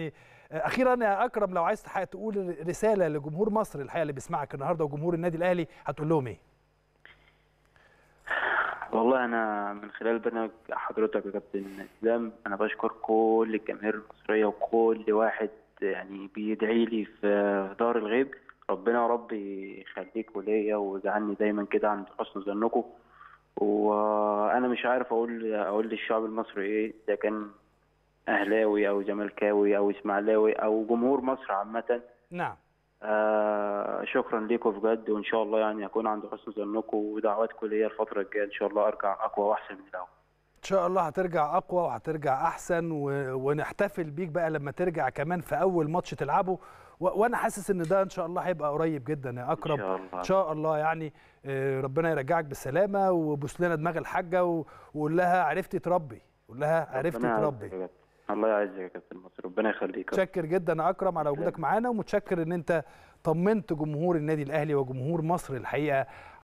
يعني اخيرا يا اكرم لو عايز تحقق تقول رساله لجمهور مصر الحقيقه اللي بيسمعك النهارده وجمهور النادي الاهلي هتقول لهم ايه والله انا من خلال برنامج حضرتك يا كابتن اسلام انا بشكر كل الجماهير المصريه وكل واحد يعني بيدعي لي في دار الغيب ربنا يا رب يخليك وليا ويجعلني دايما كده عند حسن ظنكم وانا مش عارف اقول اقول للشعب المصري ايه اذا كان اهلاوي او زملكاوي او اسماعيلاوي او جمهور مصر عامه نعم آه شكرا لكم بجد وان شاء الله يعني اكون عند حسن ظنكم ودعواتكم ليا الفتره الجايه ان شاء الله ارجع اقوى واحسن من الاول ان شاء الله هترجع اقوى وهترجع احسن و... ونحتفل بيك بقى لما ترجع كمان في اول ماتش تلعبه و... وانا حاسس ان ده ان شاء الله هيبقى قريب جدا يا اكرم ان شاء الله ان شاء الله يعني آه، ربنا يرجعك بالسلامه وبوس لنا دماغ الحاجه و... وقول لها عرفتي تربي قول لها عرفتي ربنا يعزك تربي يا كابتن. الله يعزك يا كابتن مصر ربنا يخليك يا رب. متشكر جدا يا اكرم على وجودك معانا ومتشكر ان انت طمنت جمهور النادي الاهلي وجمهور مصر الحقيقه